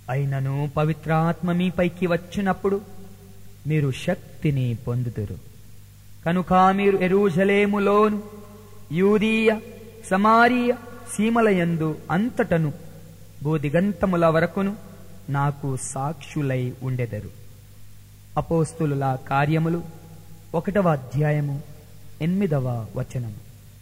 అయినను పవిత్రాత్మ మీపైకి వచ్చినప్పుడు మీరు శక్తిని పొందుదురు కనుక మీరు ఎరూజలేములోను యూదీయ సమారీయ సీమలయందు అంతటను బోధిగంతముల వరకును నాకు సాక్షులై ఉండెదరు అపోస్తులుల కార్యములు ఒకటవ అధ్యాయము ఎనిమిదవ వచనము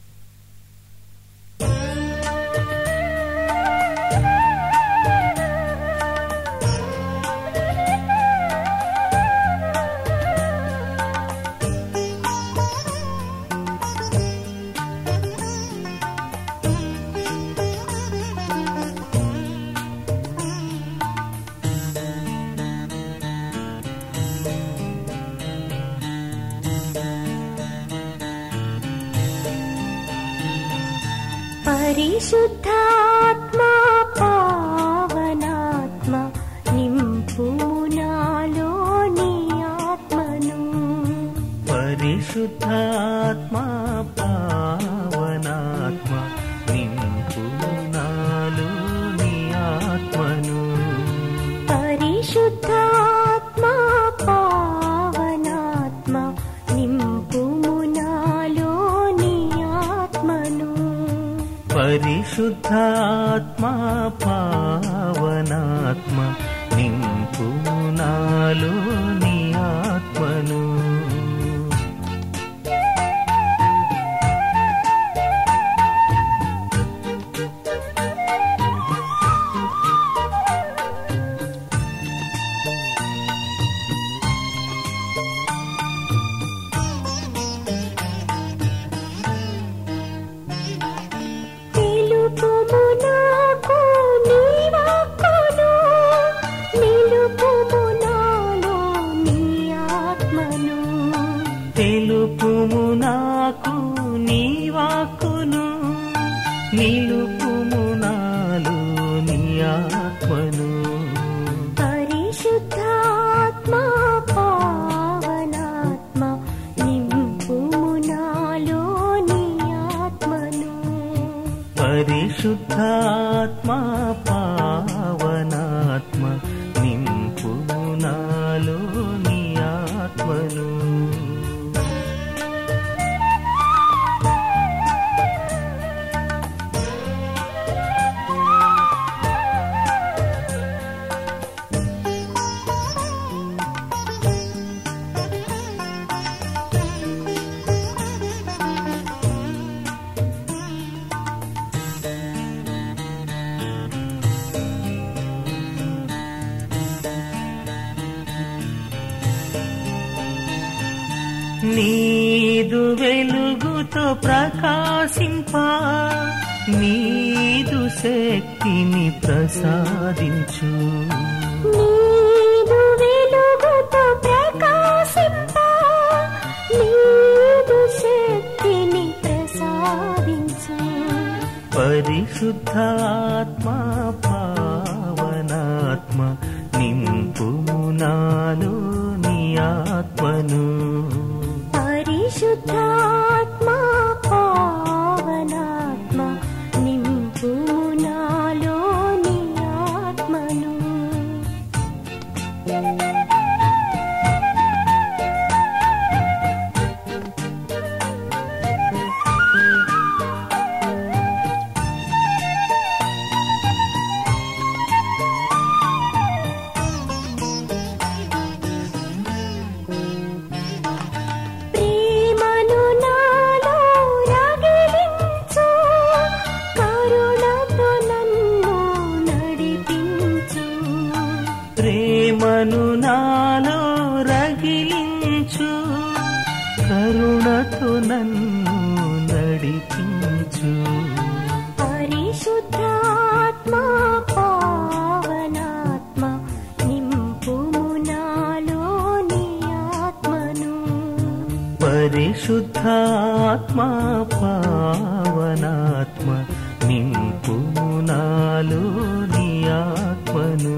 పరిశుద్ధాత్మా పావనాత్మ నింపు నాలో నీ ఆత్మను పరిశుద్ధాత్మ పావనాత్మ నింపు నాలో నీ ఆత్మను పరిశుద్ధాత్మా పావనాత్మ నింపు నాలో నీ ఆత్మను పరిశుద్ధాత్మ పావనాత్మ నింపు నాలో నీ ఆత్మను నిలుపుము నాకు నీ వాక్కును నిలుపుము నాలో నీ ఆత్మను తెలుపుము నాకు నీ వాక్కును నిలుపుము నాలో నీ ఆత్మను పరిశుద్ధాత్మా పావనాత్మ నింపుము నాలో నీ ఆత్మను పరిశుద్ధాత్మ పావనాత్మ నింపుము నాలో నీ ఆత్మను నీదు వెలుగుతో ప్రకాశింప నీదు శక్తిని ప్రసాదించు నీదు వెలుగుతో ప్రకాశింప నీదు శక్తిని ప్రసాదించు పరిశుద్ధాత్మ పావనాత్మ నింపుము నాలో నీ ఆత్మను పరిశుద్ధాత్మా పావనాత్మ నింపు నాలో నీ ఆత్మను ప్రేమను నాలో రగిలించు కరుణతో నన్ను నడిపించు ప్రేమను నాలో రగిలించు కరుణతో నన్ను నడిపించు పరిశుద్ధాత్మా పావనాత్మ నింపు నాలో నీ ఆత్మను పరిశుద్ధాత్మ పావనాత్మ నింపుము నాలో నీ ఆత్మను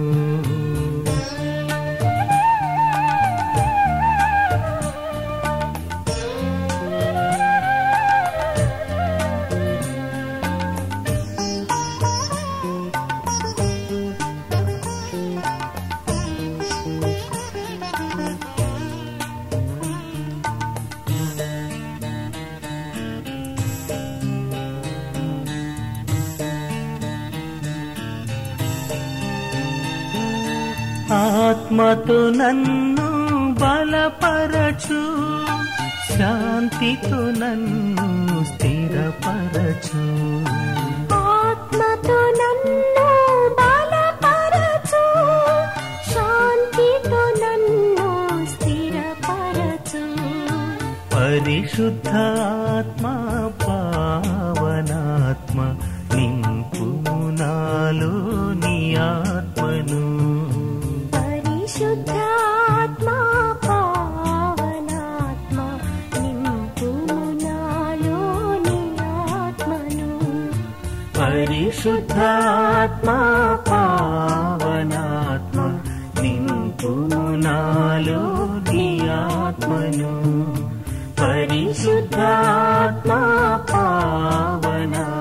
ఆత్మతో నన్ను బలపరచు శాంతితో నన్ను స్థిరపరచు ఆత్మతో నన్ను బలపరచు శాంతితో నన్ను స్థిరపరచు పరిశుద్ధ ఆత్మ పావనాత్మ నింపు నాలో నీ ఆత్మను పరిశుద్ధాత్మ పావనాత్మ నింపు నాలో నీ ఆత్మను పరిశుద్ధాత్మ పావనాత్మ నింపు నాలో నీ ఆత్మను పరిశుద్ధాత్మ పావనాత్మ